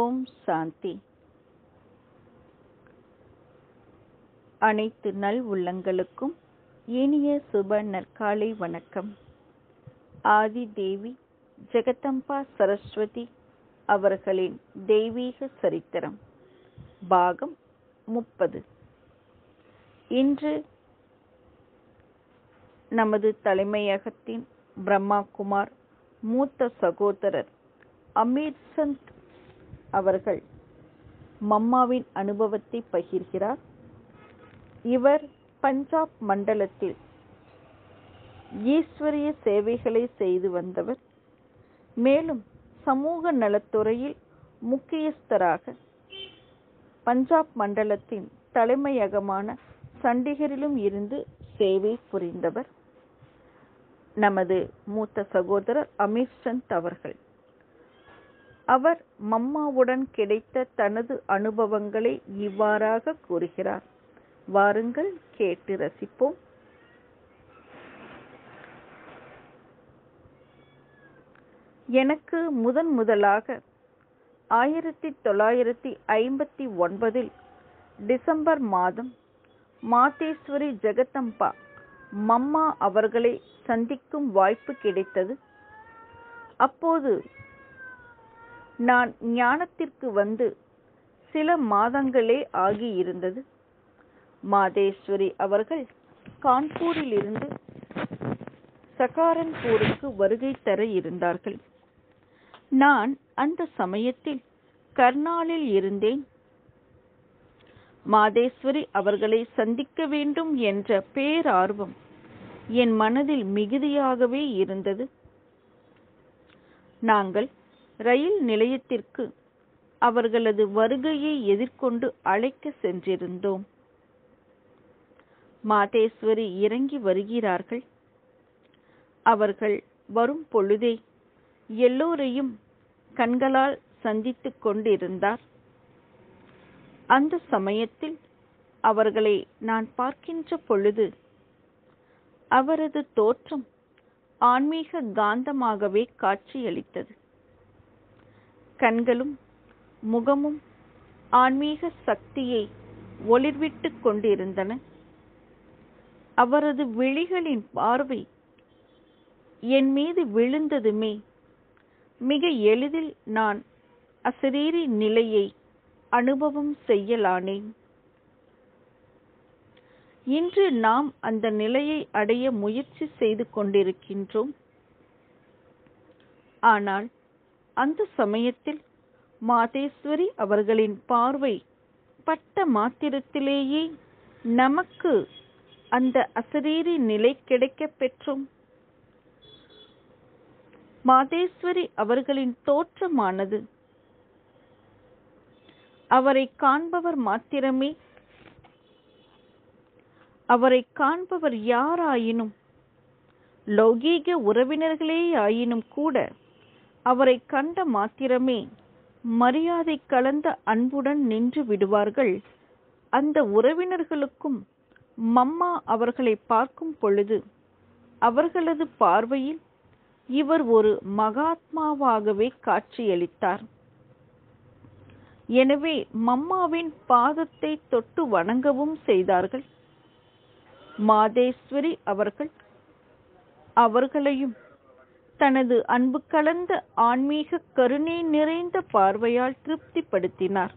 ஓம் சாந்தி அனைத்து நல் உள்ளங்களுக்கும் இனிய சுப நற்காலை வணக்கம் ஆதி தேவி ஜெகதம்பா சரஸ்வதி அவர்களின் தெய்வீக சரித்திரம் பாகம் முப்பது இன்று நமது தலைமையகத்தின் பிரம்மா குமார் மூத்த சகோதரர் அமீர் சந்த் அவர்கள் மம்மாவின் அனுபவத்தை பகிர்கிறார் இவர் பஞ்சாப் மண்டலத்தில் ஈஸ்வரிய சேவைகளை செய்து வந்தவர் மேலும் சமூக நலத்துறையில் முக்கியஸ்தராக பஞ்சாப் மண்டலத்தின் தலைமையகமான சண்டிகரிலும் இருந்து சேவை புரிந்தவர் நமது மூத்த சகோதரர் அமீர் சந்த் அவர்கள் அவர் மம்மாவுடன் கிடைத்த தனது அனுபவங்களை இவ்வாறாக கூறுகிறார் வாருங்கள் கேட்டு ரசிப்போம் எனக்கு முதன் முதலாக ஆயிரத்தி தொள்ளாயிரத்தி ஐம்பத்தி ஒன்பதில் டிசம்பர் மாதம் மாதேஸ்வரி ஜெகதம்பா மம்மா அவர்களை சந்திக்கும் வாய்ப்பு கிடைத்தது அப்போது நான் ஞானத்திற்கு வந்து சில மாதங்களே ஆகியிருந்தது மாதேஸ்வரி அவர்கள் கான்பூரில் இருந்து சகாரன்பூருக்கு வருகை தர இருந்தார்கள் நான் அந்த சமயத்தில் கர்னாலில் இருந்தேன் மாதேஸ்வரி அவர்களை சந்திக்க வேண்டும் என்ற பேரார்வம் என் மனதில் மிகுதியாகவே இருந்தது நாங்கள் ரயில் நிலையத்திற்கு அவர்களது வருகையை எதிர்கொண்டு அழைக்க சென்றிருந்தோம் மாதேஸ்வரி இறங்கி வருகிறார்கள் அவர்கள் வரும் பொழுதே எல்லோரையும் கண்களால் சந்தித்துக் கொண்டிருந்தார் அந்த சமயத்தில் அவர்களை நான் பார்க்கின்ற பொழுது அவரது தோற்றம் ஆன்மீக காந்தமாகவே காட்சியளித்தது கண்களும் முகமும் ஆன்மீக சக்தியை ஒளிர்விட்டுக் கொண்டிருந்தன அவரது விழிகளின் பார்வை என் மீது விழுந்ததுமே மிக எளிதில் நான் அசரீரி நிலையை அனுபவம் செய்யலானேன் இன்று நாம் அந்த நிலையை அடைய முயற்சி செய்து கொண்டிருக்கின்றோம் ஆனால் அந்த சமயத்தில் மாதேஸ்வரி அவர்களின் பார்வை பட்ட மாத்திரத்திலேயே நமக்கு அந்த அசரீரி நிலை கிடைக்க பெற்றோம் மாதேஸ்வரி அவர்களின் தோற்றமானது அவரை காண்பவர் மாத்திரமே அவரை காண்பவர் யாராயினும் லௌகீக உறவினர்களே ஆயினும் கூட அவரை கண்ட மாத்திரமே மரியாதை கலந்த அன்புடன் நின்று விடுவார்கள் அந்த உறவினர்களுக்கும் மம்மா அவர்களை பார்க்கும் பொழுது அவர்களது பார்வையில் இவர் ஒரு மகாத்மாவாகவே காட்சியளித்தார் எனவே மம்மாவின் பாதத்தை தொட்டு வணங்கவும் செய்தார்கள் மாதேஸ்வரி அவர்கள் அவர்களையும் தனது அன்பு கலந்த ஆன்மீக கருணை நிறைந்த பார்வையால் திருப்திப்படுத்தினார்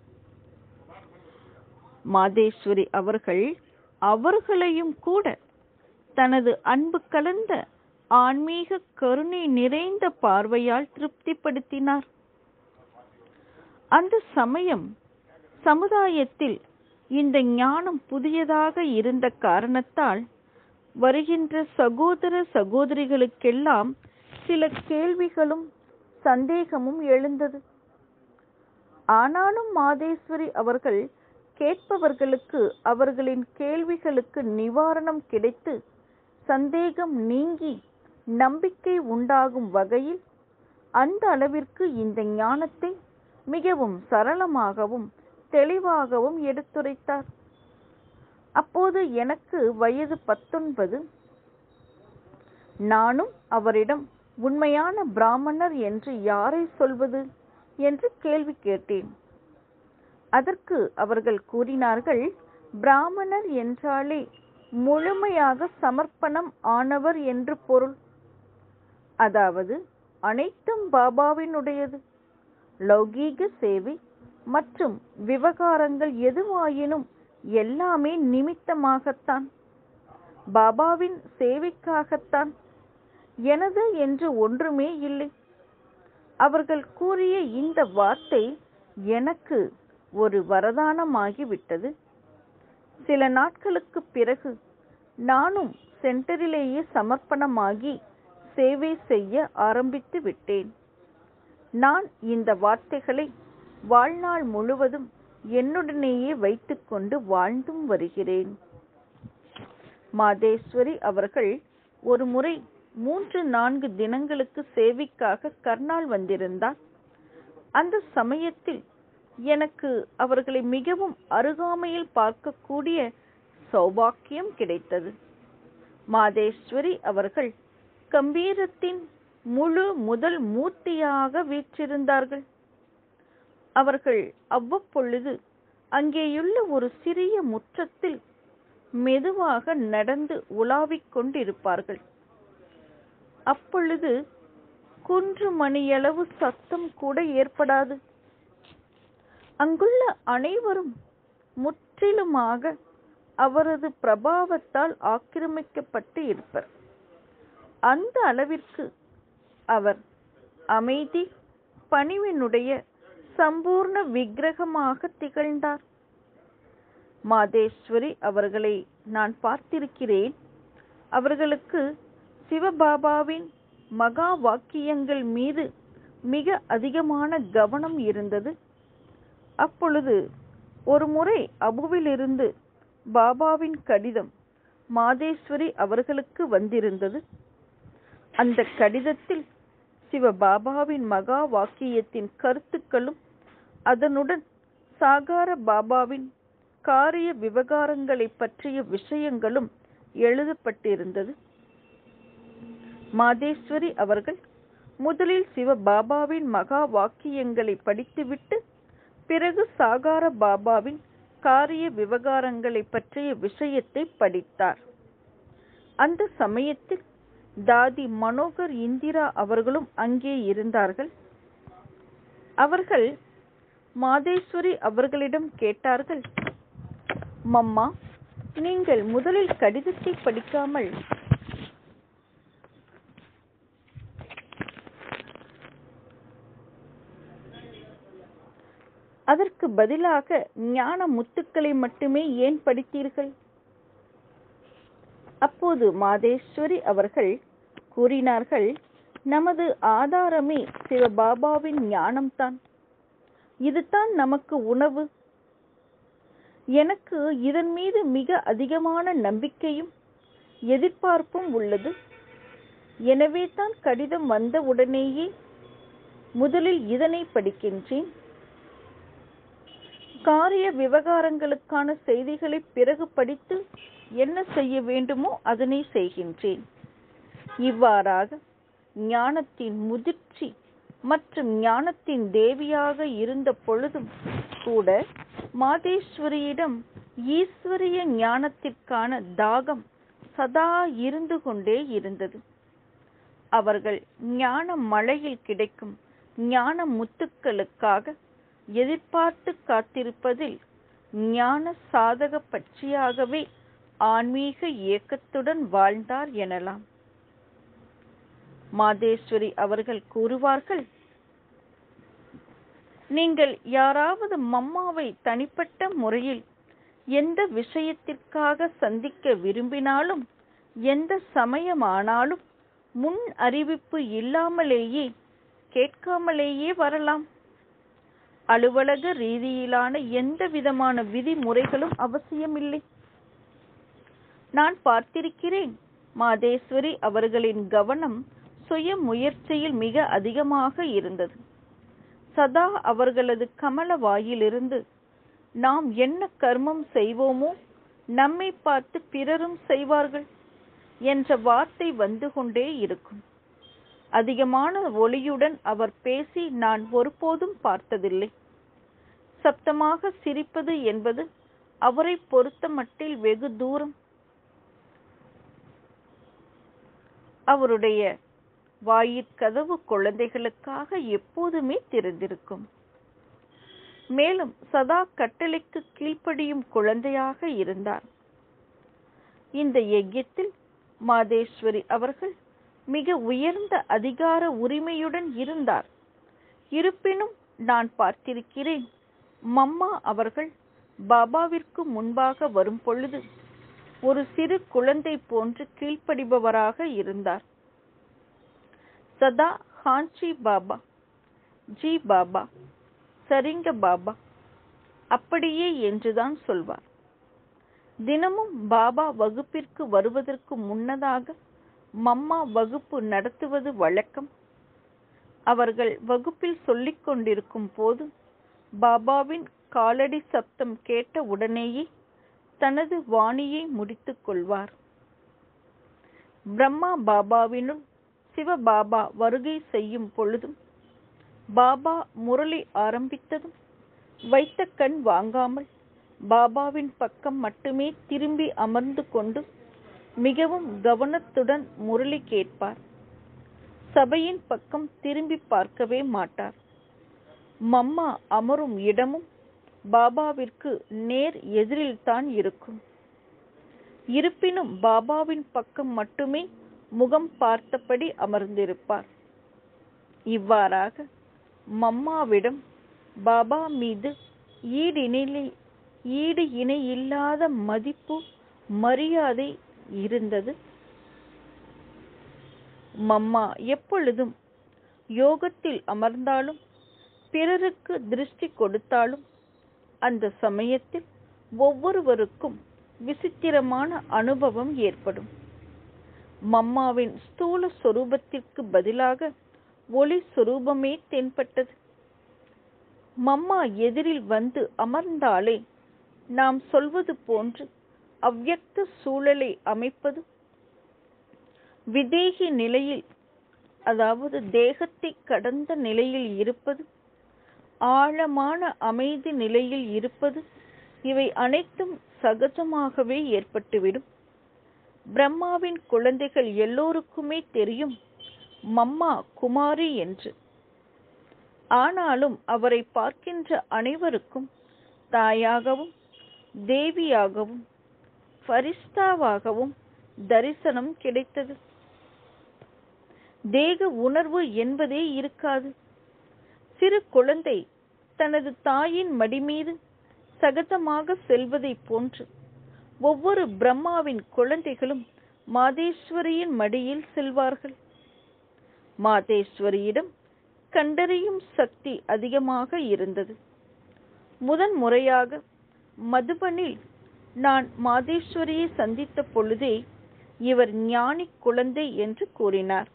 மாதேஸ்வரி அவர்கள் அவர்களையும் கூட தனது அன்பு கலந்த ஆன்மீக கருணை நிறைந்த பார்வையால் திருப்திப்படுத்தினார் அந்த சமயம் சமுதாயத்தில் இந்த ஞானம் புதியதாக இருந்த காரணத்தால் வருகின்ற சகோதர சகோதரிகளுக்கெல்லாம் சில கேள்விகளும் சந்தேகமும் எழுந்தது ஆனாலும் மாதேஸ்வரி அவர்கள் கேட்பவர்களுக்கு அவர்களின் கேள்விகளுக்கு நிவாரணம் கிடைத்து சந்தேகம் நீங்கி நம்பிக்கை உண்டாகும் வகையில் அந்த அளவிற்கு இந்த ஞானத்தை மிகவும் சரளமாகவும் தெளிவாகவும் எடுத்துரைத்தார் அப்போது எனக்கு வயது பத்தொன்பது நானும் அவரிடம் உண்மையான பிராமணர் என்று யாரை சொல்வது என்று கேள்வி கேட்டேன் அதற்கு அவர்கள் கூறினார்கள் பிராமணர் என்றாலே முழுமையாக சமர்ப்பணம் ஆனவர் என்று பொருள் அதாவது அனைத்தும் பாபாவினுடையது லௌகீக சேவை மற்றும் விவகாரங்கள் எதுவாயினும் எல்லாமே நிமித்தமாகத்தான் பாபாவின் சேவைக்காகத்தான் எனது என்று ஒன்றுமே இல்லை அவர்கள் கூறிய இந்த வார்த்தை எனக்கு ஒரு வரதானமாகிவிட்டது சில நாட்களுக்கு பிறகு நானும் சென்டரிலேயே சமர்ப்பணமாகி சேவை செய்ய ஆரம்பித்து விட்டேன் நான் இந்த வார்த்தைகளை வாழ்நாள் முழுவதும் என்னுடனேயே வைத்துக்கொண்டு வாழ்ந்தும் வருகிறேன் மாதேஸ்வரி அவர்கள் ஒரு முறை மூன்று நான்கு தினங்களுக்கு சேவைக்காக கர்னால் வந்திருந்தார் அந்த சமயத்தில் எனக்கு அவர்களை மிகவும் அருகாமையில் பார்க்கக்கூடிய சௌபாக்கியம் கிடைத்தது மாதேஸ்வரி அவர்கள் கம்பீரத்தின் முழு முதல் மூர்த்தியாக வீற்றிருந்தார்கள் அவர்கள் அவ்வப்பொழுது அங்கேயுள்ள ஒரு சிறிய முற்றத்தில் மெதுவாக நடந்து உலாவிக் கொண்டிருப்பார்கள் அப்பொழுது குன்று மணியளவு சத்தம் கூட ஏற்படாது அங்குள்ள அனைவரும் முற்றிலுமாக அவரது பிரபாவத்தால் ஆக்கிரமிக்கப்பட்டு இருப்பர் அந்த அளவிற்கு அவர் அமைதி பணிவினுடைய சம்பூர்ண விக்கிரகமாக திகழ்ந்தார் மாதேஸ்வரி அவர்களை நான் பார்த்திருக்கிறேன் அவர்களுக்கு சிவபாபாவின் மகா வாக்கியங்கள் மீது மிக அதிகமான கவனம் இருந்தது அப்பொழுது ஒரு முறை அபுவிலிருந்து பாபாவின் கடிதம் மாதேஸ்வரி அவர்களுக்கு வந்திருந்தது அந்த கடிதத்தில் சிவபாபாவின் மகா வாக்கியத்தின் கருத்துக்களும் அதனுடன் சாகார பாபாவின் காரிய விவகாரங்களை பற்றிய விஷயங்களும் எழுதப்பட்டிருந்தது மாதேஸ்வரி அவர்கள் முதலில் சிவபாபாவின் மகா வாக்கியங்களை படித்துவிட்டு பிறகு சாகார பாபாவின் காரிய விவகாரங்களை பற்றிய விஷயத்தை படித்தார் அந்த சமயத்தில் தாதி மனோகர் இந்திரா அவர்களும் அங்கே இருந்தார்கள் அவர்கள் மாதேஸ்வரி அவர்களிடம் கேட்டார்கள் மம்மா நீங்கள் முதலில் கடிதத்தை படிக்காமல் அதற்கு பதிலாக ஞான முத்துக்களை மட்டுமே ஏன் படித்தீர்கள் அப்போது மாதேஸ்வரி அவர்கள் கூறினார்கள் நமது ஆதாரமே சிவபாபாவின் ஞானம்தான் இதுதான் நமக்கு உணவு எனக்கு இதன் மீது மிக அதிகமான நம்பிக்கையும் எதிர்பார்ப்பும் உள்ளது எனவே தான் கடிதம் வந்த உடனேயே முதலில் இதனை படிக்கின்றேன் காரிய விவகாரங்களுக்கான செய்திகளை பிறகு படித்து என்ன செய்ய வேண்டுமோ அதனை செய்கின்றேன் இவ்வாறாக ஞானத்தின் முதிர்ச்சி மற்றும் ஞானத்தின் தேவியாக இருந்த பொழுதும் கூட மாதேஸ்வரியிடம் ஈஸ்வரிய ஞானத்திற்கான தாகம் சதா இருந்து கொண்டே இருந்தது அவர்கள் ஞான மழையில் கிடைக்கும் ஞான முத்துக்களுக்காக எதிர்பார்த்து காத்திருப்பதில் ஞான சாதக பட்சியாகவே ஆன்மீக இயக்கத்துடன் வாழ்ந்தார் எனலாம் மாதேஸ்வரி அவர்கள் கூறுவார்கள் நீங்கள் யாராவது மம்மாவை தனிப்பட்ட முறையில் எந்த விஷயத்திற்காக சந்திக்க விரும்பினாலும் எந்த சமயமானாலும் முன் அறிவிப்பு இல்லாமலேயே கேட்காமலேயே வரலாம் அலுவலக ரீதியிலான எந்த விதமான விதிமுறைகளும் அவசியமில்லை நான் பார்த்திருக்கிறேன் மாதேஸ்வரி அவர்களின் கவனம் சுய முயற்சியில் மிக அதிகமாக இருந்தது சதா அவர்களது கமல வாயிலிருந்து நாம் என்ன கர்மம் செய்வோமோ நம்மை பார்த்து பிறரும் செய்வார்கள் என்ற வார்த்தை வந்து கொண்டே இருக்கும் அதிகமான ஒளியுடன் அவர் பேசி நான் ஒருபோதும் பார்த்ததில்லை சப்தமாக சிரிப்பது என்பது அவரை பொறுத்த மட்டில் வெகு தூரம் அவருடைய வாயிற்கதவு குழந்தைகளுக்காக எப்போதுமே திறந்திருக்கும் மேலும் சதா கட்டளைக்கு கீழ்ப்படியும் குழந்தையாக இருந்தார் இந்த யஜ்யத்தில் மாதேஸ்வரி அவர்கள் மிக உயர்ந்த அதிகார உரிமையுடன் இருந்தார் இருப்பினும் நான் பார்த்திருக்கிறேன் மம்மா அவர்கள் பாபாவிற்கு முன்பாக வரும் பொழுது ஒரு சிறு குழந்தை போன்று கீழ்ப்படிபவராக இருந்தார் சதா ஹாஞ்சி பாபா ஜி பாபா சரிங்க பாபா அப்படியே என்றுதான் சொல்வார் தினமும் பாபா வகுப்பிற்கு வருவதற்கு முன்னதாக மம்மா வகுப்பு நடத்துவது வழக்கம் அவர்கள் வகுப்பில் சொல்லிக் கொண்டிருக்கும் போது பாபாவின் காலடி சப்தம் கேட்ட உடனேயே தனது வாணியை முடித்துக் கொள்வார் பிரம்மா பாபாவினுள் சிவபாபா வருகை செய்யும் பொழுதும் பாபா முரளி ஆரம்பித்ததும் வைத்த கண் வாங்காமல் பாபாவின் பக்கம் மட்டுமே திரும்பி அமர்ந்து கொண்டு மிகவும் கவனத்துடன் முரளி கேட்பார் சபையின் பக்கம் திரும்பி பார்க்கவே மாட்டார் மம்மா அமரும் இடமும் பாபாவிற்கு நேர் எதிரில்தான் இருக்கும் இருப்பினும் பாபாவின் பக்கம் மட்டுமே முகம் பார்த்தபடி அமர்ந்திருப்பார் இவ்வாறாக மம்மாவிடம் பாபா மீது ஈடினிலை ஈடு இணை இல்லாத மதிப்பு மரியாதை இருந்தது மம்மா எப்பொழுதும் யோகத்தில் அமர்ந்தாலும் பிறருக்கு திருஷ்டி கொடுத்தாலும் அந்த சமயத்தில் ஒவ்வொருவருக்கும் விசித்திரமான அனுபவம் ஏற்படும் மம்மாவின் ஸ்தூல சொரூபத்திற்கு பதிலாக ஒளி சொரூபமே தென்பட்டது மம்மா எதிரில் வந்து அமர்ந்தாலே நாம் சொல்வது போன்று அவ்யக்த சூழலை அமைப்பது விதேகி நிலையில் அதாவது தேகத்தை கடந்த நிலையில் இருப்பது ஆழமான அமைதி நிலையில் இருப்பது இவை அனைத்தும் சகஜமாகவே ஏற்பட்டுவிடும் பிரம்மாவின் குழந்தைகள் எல்லோருக்குமே தெரியும் மம்மா குமாரி என்று ஆனாலும் அவரை பார்க்கின்ற அனைவருக்கும் தாயாகவும் தேவியாகவும் ஃபரிஸ்தாவாகவும் தரிசனம் கிடைத்தது தேக உணர்வு என்பதே இருக்காது சிறு குழந்தை தனது தாயின் மடி மீது சகஜமாக செல்வதை போன்று ஒவ்வொரு பிரம்மாவின் குழந்தைகளும் மாதேஸ்வரியின் மடியில் செல்வார்கள் மாதேஸ்வரியிடம் கண்டறியும் சக்தி அதிகமாக இருந்தது முதன் முறையாக மதுபனில் நான் மாதேஸ்வரியை சந்தித்த பொழுதே இவர் ஞானி குழந்தை என்று கூறினார்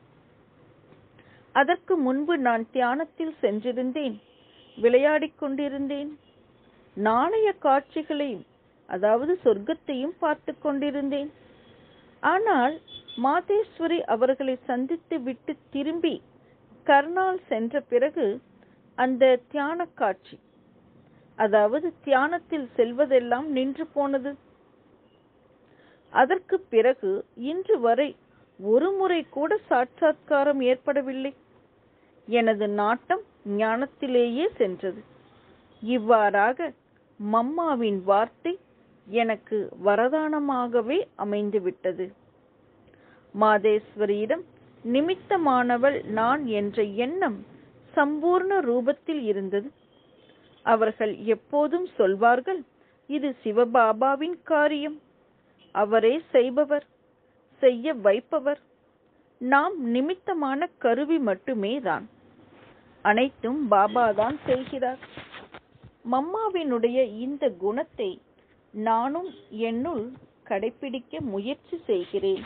அதற்கு முன்பு நான் தியானத்தில் சென்றிருந்தேன் விளையாடிக் கொண்டிருந்தேன் நாணய காட்சிகளையும் அதாவது சொர்க்கத்தையும் பார்த்து கொண்டிருந்தேன் ஆனால் மாதேஸ்வரி அவர்களை சந்தித்து விட்டு திரும்பி கர்னால் சென்ற பிறகு அந்த தியான காட்சி அதாவது தியானத்தில் செல்வதெல்லாம் நின்று போனது அதற்கு பிறகு இன்று வரை ஒரு முறை கூட சாட்சாத்காரம் ஏற்படவில்லை எனது நாட்டம் ஞானத்திலேயே சென்றது இவ்வாறாக மம்மாவின் வார்த்தை எனக்கு வரதானமாகவே அமைந்துவிட்டது மாதேஸ்வரியிடம் நிமித்தமானவள் நான் என்ற எண்ணம் சம்பூர்ண ரூபத்தில் இருந்தது அவர்கள் எப்போதும் சொல்வார்கள் இது சிவபாபாவின் காரியம் அவரே செய்பவர் செய்ய வைப்பவர் நாம் நிமித்தமான கருவி மட்டுமே தான் அனைத்தும் பாபா தான் செய்கிறார் மம்மாவினுடைய இந்த குணத்தை நானும் என்னுள் கடைபிடிக்க முயற்சி செய்கிறேன்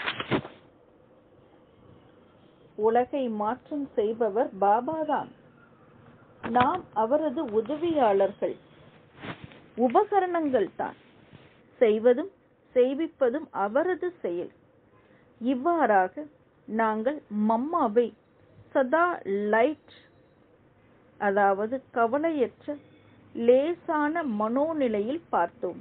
உலகை மாற்றம் செய்பவர் பாபாதான் நாம் அவரது உதவியாளர்கள் உபகரணங்கள் தான் செய்வதும் செய்விப்பதும் அவரது செயல் இவ்வாறாக நாங்கள் மம்மாவை சதா லைட் அதாவது கவலையற்ற லேசான மனோநிலையில் பார்த்தோம்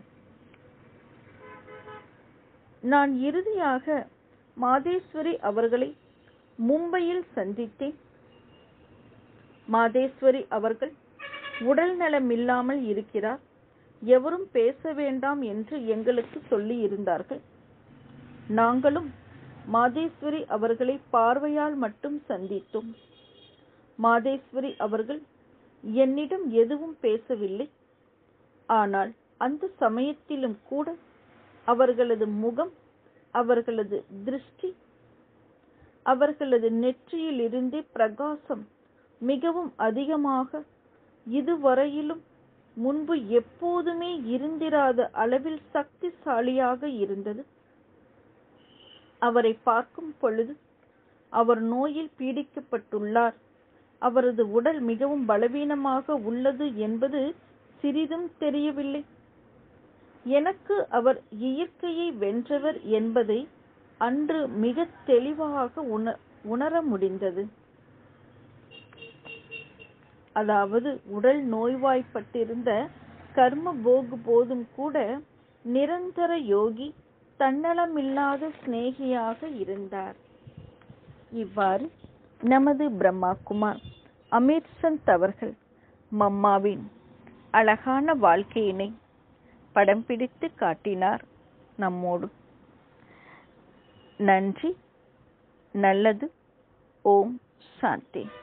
நான் இறுதியாக மாதேஸ்வரி அவர்களை மும்பையில் சந்தித்தேன் மாதேஸ்வரி அவர்கள் உடல் நலமில்லாமல் இருக்கிறார் எவரும் பேச வேண்டாம் என்று எங்களுக்கு சொல்லி இருந்தார்கள் நாங்களும் மாதேஸ்வரி அவர்களை பார்வையால் மட்டும் சந்தித்தோம் மாதேஸ்வரி அவர்கள் என்னிடம் எதுவும் பேசவில்லை ஆனால் அந்த சமயத்திலும் கூட அவர்களது முகம் அவர்களது திருஷ்டி அவர்களது நெற்றியில் இருந்தே பிரகாசம் மிகவும் அதிகமாக இதுவரையிலும் முன்பு எப்போதுமே இருந்திராத அளவில் சக்திசாலியாக இருந்தது அவரை பார்க்கும் பொழுது அவர் நோயில் பீடிக்கப்பட்டுள்ளார் அவரது உடல் மிகவும் பலவீனமாக உள்ளது என்பது சிறிதும் தெரியவில்லை எனக்கு அவர் இயற்கையை வென்றவர் என்பதை அன்று மிக தெளிவாக உண உணர முடிந்தது அதாவது உடல் நோய்வாய்ப்பட்டிருந்த கர்ம போகு போதும் கூட நிரந்தர யோகி தன்னலமில்லாத சிநேகியாக இருந்தார் இவ்வாறு நமது பிரம்மா குமார் அமீர்சந்த் அவர்கள் மம்மாவின் அழகான வாழ்க்கையினை படம் பிடித்து காட்டினார் நம்மோடு நன்றி நல்லது ஓம் சாந்தி